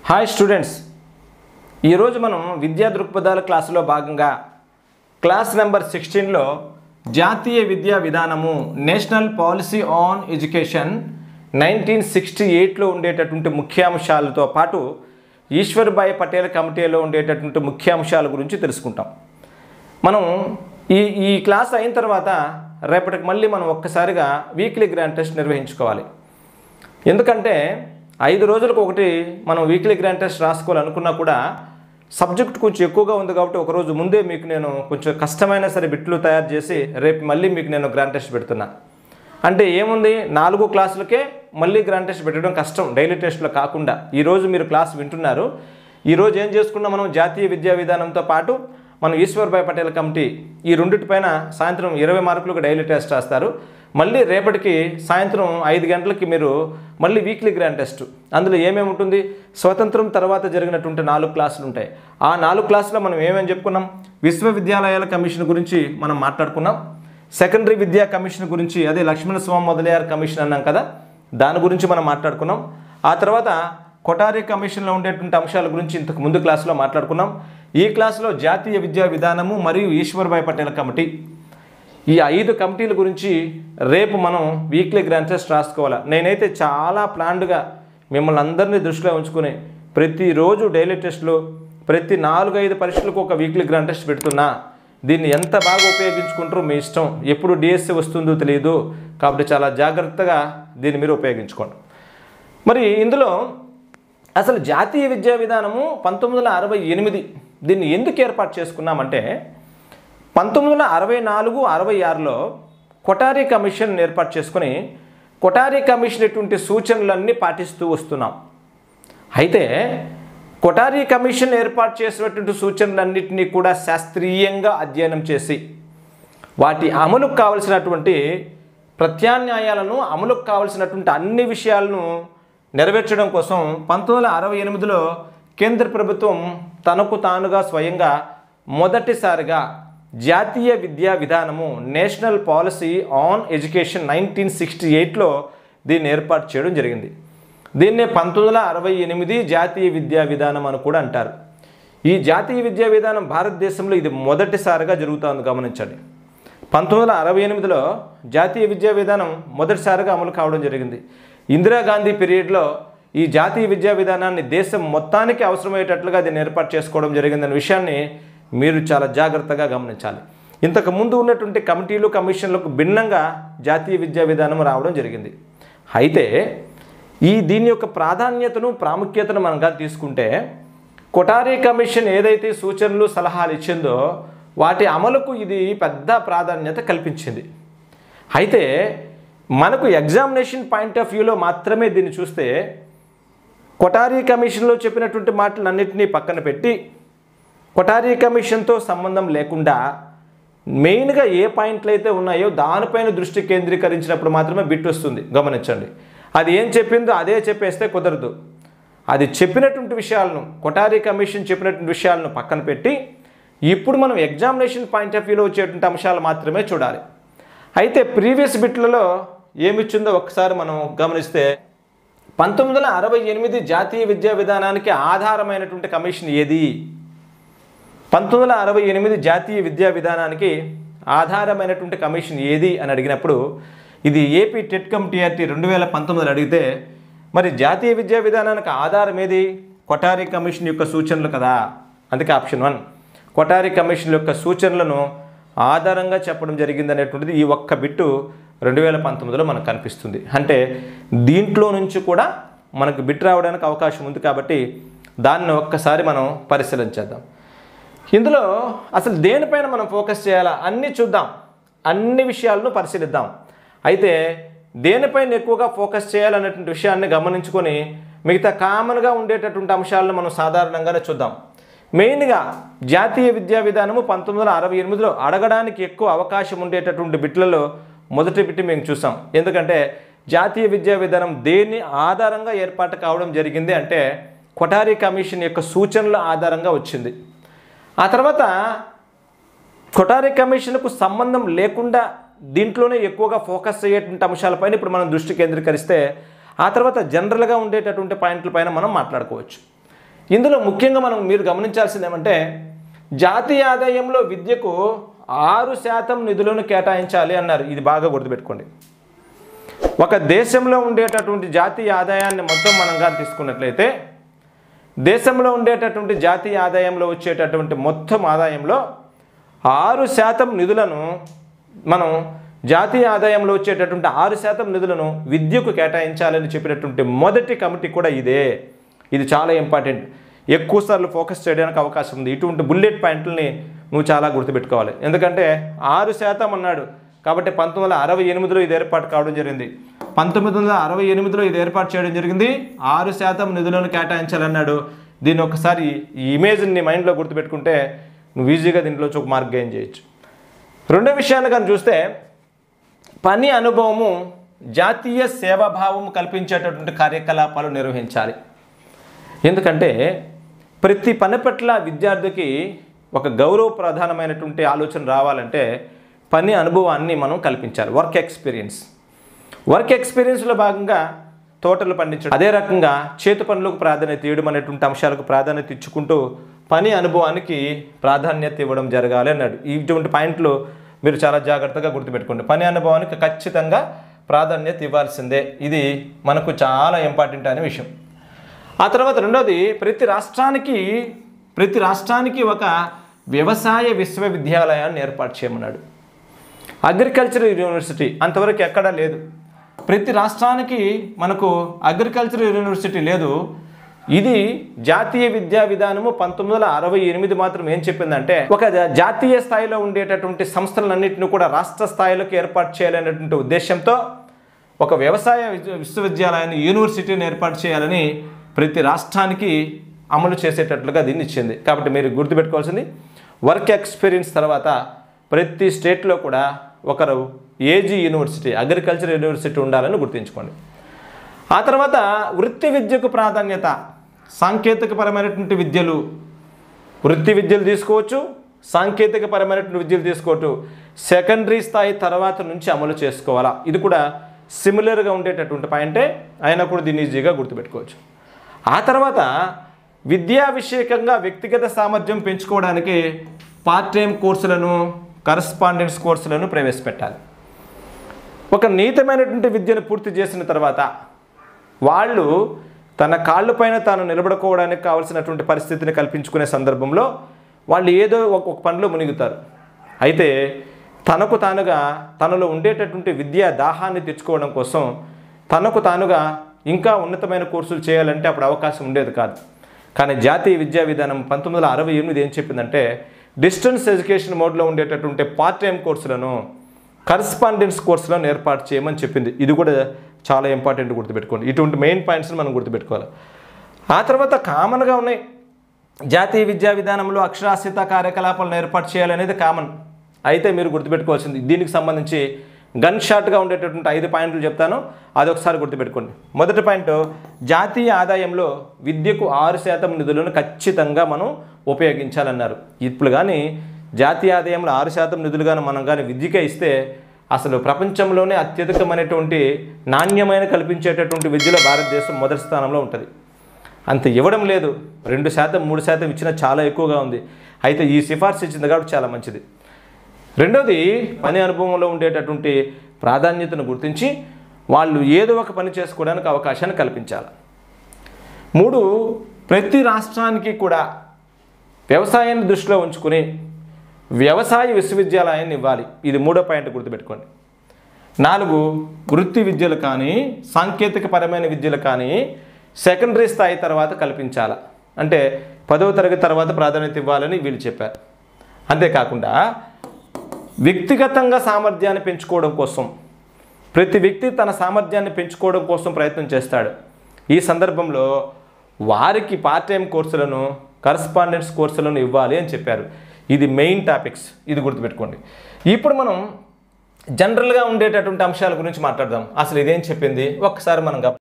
hi students ఈరోజు మనం విద్యా దృక్పథాల క్లాసులో భాగంగా క్లాస్ నెంబర్ సిక్స్టీన్లో జాతీయ విద్యా విధానము national policy on education nineteen sixty ఎయిట్లో ఉండేటటువంటి ముఖ్యాంశాలతో పాటు ఈశ్వర్భాయ్ పటేల్ కమిటీలో ఉండేటటువంటి ముఖ్యాంశాల గురించి తెలుసుకుంటాం మనం ఈ ఈ క్లాస్ అయిన తర్వాత రేపటికి మళ్ళీ మనం ఒక్కసారిగా వీక్లీ గ్రాండ్ టెస్ట్ నిర్వహించుకోవాలి ఎందుకంటే ఐదు రోజులకు ఒకటి మనం వీక్లీ గ్రాండ్ టెస్ట్ రాసుకోవాలనుకున్నా కూడా సబ్జెక్ట్ కొంచెం ఎక్కువగా ఉంది కాబట్టి ఒకరోజు ముందే మీకు నేను కొంచెం కష్టమైన సరే బిట్లు తయారు చేసి రేపు మళ్ళీ మీకు నేను గ్రాండ్ టెస్ట్ పెడుతున్నా అంటే ఏముంది నాలుగు క్లాసులకే మళ్ళీ గ్రాండ్ టెస్ట్ పెట్టడం కష్టం డైలీ టెస్ట్లో కాకుండా ఈరోజు మీరు క్లాస్ వింటున్నారు ఈరోజు ఏం చేసుకున్నాం మనం జాతీయ విద్యా విధానంతో పాటు మనం ఈశ్వర్భాయ్ పటేల్ కమిటీ ఈ రెండింటిపైన సాయంత్రం ఇరవై మార్కులకు డైలీ టెస్ట్ రాస్తారు మళ్ళీ రేపటికి సాయంత్రం ఐదు గంటలకి మీరు మళ్ళీ వీక్లీ గ్రాండ్ టెస్ట్ అందులో ఏమేమి ఉంటుంది స్వతంత్రం తర్వాత జరిగినటువంటి నాలుగు క్లాసులు ఉంటాయి ఆ నాలుగు క్లాసులో మనం ఏమేమి చెప్పుకున్నాం విశ్వవిద్యాలయాల కమిషన్ గురించి మనం మాట్లాడుకున్నాం సెకండరీ విద్యా కమిషన్ గురించి అదే లక్ష్మణ స్వామి మొదలయ్యారు కమిషన్ అన్నాం కదా దాని గురించి మనం మాట్లాడుకున్నాం ఆ తర్వాత కొటారి కమిషన్లో ఉండేటువంటి అంశాల గురించి ఇంతకు ముందు క్లాసులో మాట్లాడుకున్నాం ఈ క్లాసులో జాతీయ విద్యా విధానము మరియు ఈశ్వర్భాయ్ పటేల్ కమిటీ ఈ ఐదు కమిటీల గురించి రేపు మనం వీక్లీ గ్రాండ్ టెస్ట్ రాసుకోవాలి నేనైతే చాలా ప్లాన్డ్గా మిమ్మల్ని అందరినీ దృష్టిలో ఉంచుకుని ప్రతిరోజు డైలీ టెస్ట్లు ప్రతి నాలుగు ఐదు పరీక్షలకు ఒక వీక్లీ గ్రాండ్ టెస్ట్ పెడుతున్నా దీన్ని ఎంత బాగా ఉపయోగించుకుంటారో మీ ఇష్టం ఎప్పుడు డిఎస్సి వస్తుందో తెలియదు కాబట్టి చాలా జాగ్రత్తగా దీన్ని మీరు ఉపయోగించుకోండి మరి ఇందులో అసలు జాతీయ విద్యా విధానము పంతొమ్మిది వందల అరవై ఎనిమిది దీన్ని ఎందుకు ఏర్పాటు చేసుకున్నామంటే పంతొమ్మిది వందల అరవై నాలుగు అరవై ఆరులో కొటారి కమిషన్ ఏర్పాటు చేసుకుని కొటారి కమిషన్ ఇటువంటి సూచనలన్నీ పాటిస్తూ వస్తున్నాం అయితే కొటారి కమిషన్ ఏర్పాటు చేసినటువంటి సూచనలన్నింటినీ కూడా శాస్త్రీయంగా అధ్యయనం చేసి వాటి అమలుకు కావలసినటువంటి ప్రత్యామ్నాయాలను అమలుకు కావలసినటువంటి అన్ని విషయాలను నెరవేర్చడం కోసం పంతొమ్మిది వందల అరవై ఎనిమిదిలో కేంద్ర ప్రభుత్వం తనకు తానుగా స్వయంగా మొదటిసారిగా జాతీయ విద్యా విధానము national policy on education nineteen sixty ఎయిట్లో దీన్ని ఏర్పాటు చేయడం జరిగింది దీన్నే పంతొమ్మిది వందల అరవై ఎనిమిది జాతీయ విద్యా విధానం అని కూడా అంటారు ఈ జాతీయ విద్యా విధానం భారతదేశంలో ఇది మొదటిసారిగా జరుగుతోంది గమనించండి పంతొమ్మిది వందల అరవై ఎనిమిదిలో జాతీయ విద్యా విధానం మొదటిసారిగా అమలు కావడం జరిగింది ఇందిరాగాంధీ పీరియడ్లో ఈ జాతీయ విద్యా విధానాన్ని దేశం మొత్తానికి అవసరమయ్యేటట్లుగా దీన్ని ఏర్పాటు చేసుకోవడం జరిగిందనే విషయాన్ని మీరు చాలా జాగ్రత్తగా గమనించాలి ఇంతకు ముందు ఉన్నటువంటి కమిటీలు కమిషన్లకు భిన్నంగా జాతీయ విద్యా విధానం రావడం జరిగింది అయితే ఈ దీని యొక్క ప్రాధాన్యతను ప్రాముఖ్యతను మనం కానీ తీసుకుంటే కొటారి కమిషన్ ఏదైతే సూచనలు సలహాలు ఇచ్చిందో వాటి అమలుకు ఇది పెద్ద ప్రాధాన్యత కల్పించింది అయితే మనకు ఎగ్జామినేషన్ పాయింట్ ఆఫ్ వ్యూలో మాత్రమే దీన్ని చూస్తే కొటారి కమిషన్లో చెప్పినటువంటి మాటలన్నింటినీ పక్కన పెట్టి కొటారి కమిషన్తో సంబంధం లేకుండా మెయిన్గా ఏ పాయింట్లు అయితే ఉన్నాయో దానిపైన దృష్టి కేంద్రీకరించినప్పుడు మాత్రమే బిట్ వస్తుంది గమనించండి అది ఏం చెప్పిందో అదే చెప్పేస్తే కుదరదు అది చెప్పినటువంటి విషయాలను కొటారి కమిషన్ చెప్పినటువంటి విషయాలను పక్కన పెట్టి ఇప్పుడు మనం ఎగ్జామినేషన్ పాయింట్ ఆఫ్ వ్యూలో వచ్చేటువంటి అంశాలు మాత్రమే చూడాలి అయితే ప్రీవియస్ బిట్లలో ఏమిచ్చిందో ఒకసారి మనం గమనిస్తే పంతొమ్మిది వందల అరవై ఎనిమిది జాతీయ విద్యా విధానానికి ఆధారమైనటువంటి కమిషన్ ఏది పంతొమ్మిది వందల అరవై ఎనిమిది జాతీయ విద్యా విధానానికి ఆధారమైనటువంటి కమిషన్ ఏది అని అడిగినప్పుడు ఇది ఏపీ టెట్ కమ్ టీఆర్టీ రెండు వేల పంతొమ్మిదిలో అడిగితే మరి జాతీయ విద్యా విధానానికి ఆధారం ఏది కొటారి కమిషన్ యొక్క సూచనలు కదా అందుకే ఆప్షన్ వన్ కొటారి కమిషన్ యొక్క సూచనలను ఆధారంగా చెప్పడం జరిగింది అనేటువంటిది ఈ ఒక్క బిట్టు రెండు వేల పంతొమ్మిదిలో మనకు కనిపిస్తుంది అంటే దీంట్లో నుంచి కూడా మనకు బిట్ రావడానికి అవకాశం ఉంది కాబట్టి దాన్ని ఒక్కసారి మనం పరిశీలించేద్దాం ఇందులో అసలు దేనిపైన మనం ఫోకస్ చేయాలా అన్నీ చూద్దాం అన్ని విషయాలను పరిశీలిద్దాం అయితే దేనిపైన ఎక్కువగా ఫోకస్ చేయాలనేటువంటి విషయాన్ని గమనించుకొని మిగతా కామన్గా ఉండేటటువంటి అంశాలను మనం సాధారణంగానే చూద్దాం మెయిన్గా జాతీయ విద్యా విధానము పంతొమ్మిది వందల అరవై ఎనిమిదిలో అడగడానికి ఎక్కువ అవకాశం ఉండేటటువంటి బిట్లలో మొదటి బిట్టి మేము చూసాం ఎందుకంటే జాతీయ విద్యా విధానం దేన్ని ఆధారంగా ఏర్పాటు కావడం జరిగింది అంటే కొటారి కమిషన్ యొక్క సూచనల ఆధారంగా వచ్చింది ఆ తర్వాత కొటారి కమిషన్కు సంబంధం లేకుండా దీంట్లోనే ఎక్కువగా ఫోకస్ అయ్యేటువంటి అంశాలపైన ఇప్పుడు మనం దృష్టి కేంద్రీకరిస్తే ఆ తర్వాత జనరల్గా ఉండేటటువంటి పాయింట్ల పైన మనం మాట్లాడుకోవచ్చు ఇందులో ముఖ్యంగా మనం మీరు గమనించాల్సింది ఏమంటే జాతీయ ఆదాయంలో విద్యకు ఆరు శాతం నిధులను కేటాయించాలి అన్నారు ఇది బాగా గుర్తుపెట్టుకోండి ఒక దేశంలో ఉండేటటువంటి జాతీయ ఆదాయాన్ని మొత్తం మనం కానీ తీసుకున్నట్లయితే దేశంలో ఉండేటటువంటి జాతీయ ఆదాయంలో వచ్చేటటువంటి మొత్తం ఆదాయంలో ఆరు శాతం నిధులను మనం జాతీయ ఆదాయంలో వచ్చేటటువంటి ఆరు శాతం నిధులను విద్యకు కేటాయించాలని చెప్పినటువంటి మొదటి కమిటీ కూడా ఇదే ఇది చాలా ఇంపార్టెంట్ ఎక్కువ సార్లు ఫోకస్ చేయడానికి అవకాశం ఉంది ఇటువంటి బుల్లెట్ పాయింట్లని నువ్వు చాలా గుర్తుపెట్టుకోవాలి ఎందుకంటే ఆరు శాతం అన్నాడు కాబట్టి పంతొమ్మిది వందల అరవై ఎనిమిదిలో ఇది ఏర్పాటు కావడం జరిగింది పంతొమ్మిది వందల అరవై ఎనిమిదిలో ఇది ఏర్పాటు చేయడం జరిగింది ఆరు శాతం నిధులను కేటాయించాలన్నాడు దీన్ని ఒకసారి ఈ ఇమేజ్ని నీ మైండ్లో గుర్తుపెట్టుకుంటే నువ్వు ఈజీగా దీంట్లో ఒక మార్క్ గెయిన్ చేయొచ్చు రెండో విషయాన్ని కానీ చూస్తే పని అనుభవము జాతీయ సేవాభావం కల్పించేటటువంటి కార్యకలాపాలు నిర్వహించాలి ఎందుకంటే ప్రతి పని పట్ల విద్యార్థికి ఒక గౌరవ ప్రధానమైనటువంటి ఆలోచన రావాలంటే పని అనుభవాన్ని మనం కల్పించాలి వర్క్ ఎక్స్పీరియన్స్ వర్క్ ఎక్స్పీరియన్స్లో భాగంగా తోటలు పండించడం అదే రకంగా చేతి పనులకు ప్రాధాన్యత ఇవ్వడం అనేటువంటి అంశాలకు ప్రాధాన్యత ఇచ్చుకుంటూ పని అనుభవానికి ప్రాధాన్యత ఇవ్వడం జరగాలి అన్నాడు ఇటువంటి పాయింట్లు మీరు చాలా జాగ్రత్తగా గుర్తుపెట్టుకోండి పని అనుభవానికి ఖచ్చితంగా ప్రాధాన్యత ఇవ్వాల్సిందే ఇది మనకు చాలా ఇంపార్టెంట్ అనే విషయం ఆ తర్వాత రెండోది ప్రతి రాష్ట్రానికి ప్రతి రాష్ట్రానికి ఒక వ్యవసాయ విశ్వవిద్యాలయాన్ని ఏర్పాటు చేయమన్నాడు అగ్రికల్చర్ యూనివర్సిటీ అంతవరకు ఎక్కడా లేదు ప్రతి రాష్ట్రానికి మనకు అగ్రికల్చర్ యూనివర్సిటీ లేదు ఇది జాతీయ విద్యా విధానము పంతొమ్మిది వందల అరవై ఎనిమిది మాత్రం ఏం చెప్పిందంటే ఒక జా- జాతీయ స్థాయిలో ఉండేటటువంటి సంస్థలన్నింటినీ కూడా రాష్ట్ర స్థాయిలోకి ఏర్పాటు చేయాలనేటువంటి ఉద్దేశంతో ఒక వ్యవసాయ విశ్వ- విశ్వవిద్యాలయాన్ని యూనివర్సిటీని ఏర్పాటు చేయాలని ప్రతి రాష్ట్రానికి అమలు చేసేటట్లుగా దీన్ని ఇచ్చింది కాబట్టి మీరు గుర్తుపెట్టుకోవాల్సింది వర్క్ ఎక్స్పీరియన్స్ తర్వాత ప్రతి స్టేట్లో కూడా ఒకరు ఏజీ యూనివర్సిటీ అగ్రికల్చర్ యూనివర్సిటీ ఉండాలని గుర్తుంచుకోండి ఆ తర్వాత వృత్తి విద్యకు ప్రాధాన్యత సాంకేతికపరమైనటువంటి విద్యలు వృత్తి విద్యలు తీసుకోవచ్చు సాంకేతికపరమైనటువంటి విద్యలు తీసుకోవచ్చు సెకండరీ స్థాయి తర్వాత నుంచి అమలు చేసుకోవాలా ఇది కూడా సిమిలర్గా ఉండేటటువంటి పాయింటే అయినా కూడా దీన్ని ఈజీగా గుర్తుపెట్టుకోవచ్చు ఆ తర్వాత విద్యా విషయకంగా వ్యక్తిగత సామర్థ్యం పెంచుకోవడానికి పార్ట్ టైం కోర్సులను కరస్పాండెన్స్ కోర్సులను ప్రవేశపెట్టాలి ఒక నీతమైనటువంటి విద్యను పూర్తి చేసిన తర్వాత వాళ్ళు తన కాళ్ళపైన తాను నిలబడుకోవడానికి కావలసినటువంటి పరిస్థితిని కల్పించుకునే సందర్భంలో వాళ్ళు ఏదో ఒక ఒక పనిలో మునిగుతారు అయితే తనకు తానుగా తనలో ఉండేటటువంటి విద్యా దాహాన్ని తెచ్చుకోవడం కోసం తనకు తానుగా ఇంకా ఉన్నతమైన కోర్సులు చేయాలంటే అప్పుడు అవకాశం ఉండేది కాదు కానీ జాతీయ విద్యా విధానం పంతొమ్మిది వందల అరవై ఎనిమిది ఏం చెప్పిందంటే డిస్టెన్స్ ఎడ్యుకేషన్ మోడ్లో ఉండేటటువంటి పార్ట్ టైం కోర్సులను కరస్పాండెన్స్ కోర్సులను ఏర్పాటు చేయమని చెప్పింది ఇది కూడా చాలా ఇంపార్టెంట్ గుర్తుపెట్టుకోండి ఇటువంటి మెయిన్ పాయింట్స్ని మనం గుర్తుపెట్టుకోవాలి ఆ తర్వాత కామన్గా ఉన్నాయి జాతీయ విద్యా విధానంలో అక్షరాస్యత కార్యకలాపాలను ఏర్పాటు చేయాలనేది కామన్ అయితే మీరు గుర్తుపెట్టుకోవాల్సింది దీనికి సంబంధించి గన్ షాట్గా ఉండేటటువంటి ఐదు పాయింట్లు చెప్తాను అది ఒకసారి గుర్తుపెట్టుకోండి మొదటి పాయింట్ జాతీయ ఆదాయంలో విద్యకు ఆరు శాతం నిధులను ఖచ్చితంగా మనం ఉపయోగించాలన్నారు ఇప్పుడు కానీ జాతీయ ఆదాయంలో ఆరు శాతం నిధులు కానీ మనం కానీ విద్యకే ఇస్తే అసలు ప్రపంచంలోనే అత్యధికమైనటువంటి నాణ్యమైన కల్పించేటటువంటి విద్యలో భారతదేశం మొదటి స్థానంలో ఉంటుంది అంత ఇవ్వడం లేదు రెండు శాతం మూడు శాతం ఇచ్చినా చాలా ఎక్కువగా ఉంది అయితే ఈ సిఫార్సు ఇచ్చింది కాబట్టి చాలా మంచిది రెండోది పని అనుభవంలో ఉండేటటువంటి ప్రాధాన్యతను గుర్తించి వాళ్ళు ఏదో ఒక పని చేసుకోవడానికి అవకాశాన్ని కల్పించాలి మూడు ప్రతి రాష్ట్రానికి కూడా వ్యవసాయాన్ని దృష్టిలో ఉంచుకుని వ్యవసాయ విశ్వవిద్యాలయాన్ని ఇవ్వాలి ఇది మూడో పాయింట్ గుర్తుపెట్టుకోండి నాలుగు వృత్తి విద్యలు కానీ సాంకేతికపరమైన విద్యలు కానీ సెకండరీ స్థాయి తర్వాత కల్పించాల అంటే పదవ తరగతి తర్వాత ప్రాధాన్యత ఇవ్వాలని వీళ్ళు చెప్పారు అంతేకాకుండా వ్యక్తిగతంగా సామర్థ్యాన్ని పెంచుకోవడం కోసం ప్రతి వ్యక్తి తన సామర్థ్యాన్ని పెంచుకోవడం కోసం ప్రయత్నం చేస్తాడు ఈ సందర్భంలో వారికి పార్ట్ టైం కోర్సులను కరస్పాండెన్స్ కోర్సులను ఇవ్వాలి అని చెప్పారు ఇది మెయిన్ టాపిక్స్ ఇది గుర్తుపెట్టుకోండి ఇప్పుడు మనం జనరల్గా ఉండేటటువంటి అంశాల గురించి మాట్లాడదాం అసలు ఇదేం చెప్పింది ఒక్కసారి మనం గమ-